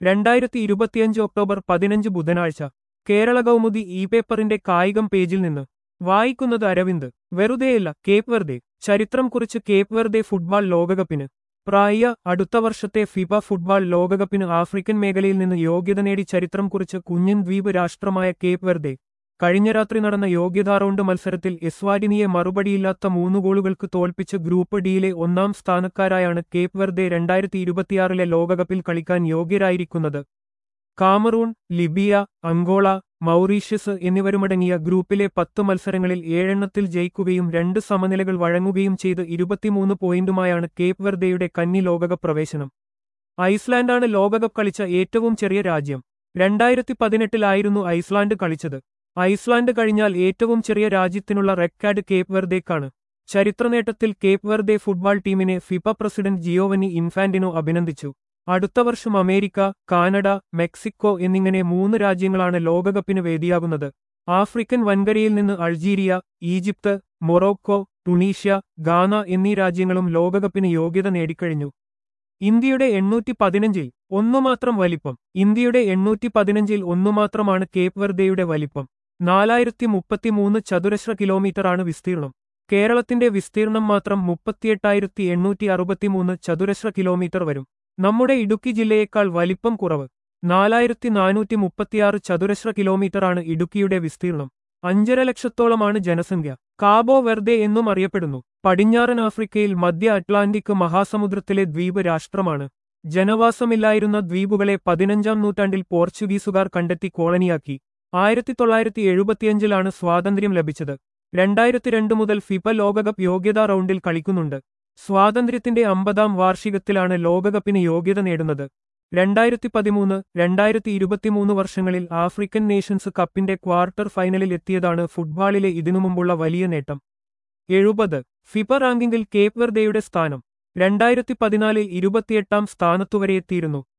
രണ്ടായിരത്തി ഇരുപത്തിയഞ്ച് ഒക്ടോബർ പതിനഞ്ച് ബുധനാഴ്ച കേരള കൗമുദി ഇ പേപ്പറിന്റെ കായികം പേജിൽ നിന്ന് വായിക്കുന്നത് അരവിന്ദ് വെറുതെയല്ല കേപ്പ് വെർദെ ചരിത്രം കുറിച്ച് കേപ്പ് വെർദെ ഫുട്ബോൾ ലോകകപ്പിന് പ്രായ അടുത്ത വർഷത്തെ ഫിഫ ഫുട്ബോൾ ലോകകപ്പിന് ആഫ്രിക്കൻ മേഖലയിൽ നിന്ന് യോഗ്യത നേടി ചരിത്രം കുറിച്ച് കുഞ്ഞൻ ദ്വീപ് രാഷ്ട്രമായ കേപ്പ് വെർദെ കഴിഞ്ഞ രാത്രി നടന്ന യോഗ്യതാ റൗണ്ട് മത്സരത്തിൽ എസ്വാരിനിയെ മറുപടിയില്ലാത്ത മൂന്ന് ഗോളുകൾക്ക് തോൽപ്പിച്ച് ഗ്രൂപ്പ് ഡിയിലെ ഒന്നാം സ്ഥാനക്കാരായാണ് കേപ്പ് വെർദെ രണ്ടായിരത്തി ഇരുപത്തിയാറിലെ ലോകകപ്പിൽ കളിക്കാൻ യോഗ്യരായിരിക്കുന്നത് കാമറൂൺ ലിബിയ അങ്കോള മൗറീഷ്യസ് എന്നിവരുമടങ്ങിയ ഗ്രൂപ്പിലെ പത്ത് മത്സരങ്ങളിൽ ഏഴെണ്ണത്തിൽ ജയിക്കുകയും രണ്ട് സമനിലകൾ വഴങ്ങുകയും ചെയ്ത് ഇരുപത്തിമൂന്ന് പോയിന്റുമായാണ് കേപ്പ് വെർദെയുടെ കന്നി ലോകകപ്പ് പ്രവേശനം ഐസ്ലാൻഡാണ് ലോകകപ്പ് കളിച്ച ഏറ്റവും ചെറിയ രാജ്യം രണ്ടായിരത്തി പതിനെട്ടിലായിരുന്നു ഐസ്ലാൻഡ് കളിച്ചത് ഐസ്ലാൻഡ് കഴിഞ്ഞാൽ ഏറ്റവും ചെറിയ രാജ്യത്തിനുള്ള റെക്കാർഡ് കേപ്പ് വെർദേക്കാണ് ചരിത്രനേട്ടത്തിൽ കേപ്പ് വെർദെ ഫുട്ബോൾ ടീമിനെ ഫിഫ പ്രസിഡന്റ് ജിയോവനി ഇൻഫാന്റിനോ അഭിനന്ദിച്ചു അടുത്ത വർഷം അമേരിക്ക കാനഡ മെക്സിക്കോ എന്നിങ്ങനെ മൂന്ന് രാജ്യങ്ങളാണ് ലോകകപ്പിന് വേദിയാകുന്നത് ആഫ്രിക്കൻ വൻകരയിൽ നിന്ന് അൾജീരിയ ഈജിപ്ത് മൊറോക്കോ ടുണീഷ്യ ഗാന എന്നീ രാജ്യങ്ങളും ലോകകപ്പിന് യോഗ്യത നേടിക്കഴിഞ്ഞു ഇന്ത്യയുടെ എണ്ണൂറ്റി പതിനഞ്ചിൽ ഒന്നുമാത്രം വലിപ്പം ഇന്ത്യയുടെ എണ്ണൂറ്റി പതിനഞ്ചിൽ ഒന്നുമാത്രമാണ് കേപ്പ് വെർദെയുടെ വലിപ്പം നാലായിരത്തി മുപ്പത്തിമൂന്ന് ചതുരശ്ര കിലോമീറ്ററാണ് വിസ്തീർണം കേരളത്തിന്റെ വിസ്തീർണം മാത്രം മുപ്പത്തിയെട്ടായിരത്തി എണ്ണൂറ്റി അറുപത്തിമൂന്ന് ചതുരശ്ര കിലോമീറ്റർ വരും നമ്മുടെ ഇടുക്കി ജില്ലയേക്കാൾ വലിപ്പം കുറവ് നാലായിരത്തി നാനൂറ്റി മുപ്പത്തിയാറ് ചതുരശ്ര കിലോമീറ്ററാണ് ഇടുക്കിയുടെ വിസ്തീർണം അഞ്ചര ലക്ഷത്തോളമാണ് ജനസംഖ്യ കാബോ വെർദെ എന്നും അറിയപ്പെടുന്നു പടിഞ്ഞാറൻ ആഫ്രിക്കയിൽ മധ്യ അറ്റ്ലാന്റിക് മഹാസമുദ്രത്തിലെ ദ്വീപ് രാഷ്ട്രമാണ് ജനവാസമില്ലായിരുന്ന ദ്വീപുകളെ പതിനഞ്ചാം നൂറ്റാണ്ടിൽ പോർച്ചുഗീസുകാർ കണ്ടെത്തി കോളനിയാക്കി ആയിരത്തി തൊള്ളായിരത്തി എഴുപത്തിയഞ്ചിലാണ് സ്വാതന്ത്ര്യം ലഭിച്ചത് രണ്ടായിരത്തി രണ്ട് മുതൽ ഫിഫ ലോകകപ്പ് യോഗ്യതാ റൗണ്ടിൽ കളിക്കുന്നുണ്ട് സ്വാതന്ത്ര്യത്തിന്റെ അമ്പതാം വാർഷികത്തിലാണ് ലോകകപ്പിന് യോഗ്യത നേടുന്നത് രണ്ടായിരത്തി പതിമൂന്ന് രണ്ടായിരത്തി ഇരുപത്തിമൂന്ന് വർഷങ്ങളിൽ ആഫ്രിക്കൻ നേഷൻസ് കപ്പിന്റെ ക്വാർട്ടർ ഫൈനലിൽ എത്തിയതാണ് ഫുട്ബോളിലെ ഇതിനു മുമ്പുള്ള വലിയ നേട്ടം എഴുപത് ഫിഫ റാങ്കിങ്ങിൽ കേപ്പ് വെർദെയുടെ സ്ഥാനം രണ്ടായിരത്തി പതിനാലിൽ ഇരുപത്തിയെട്ടാം സ്ഥാനത്തുവരെ എത്തിയിരുന്നു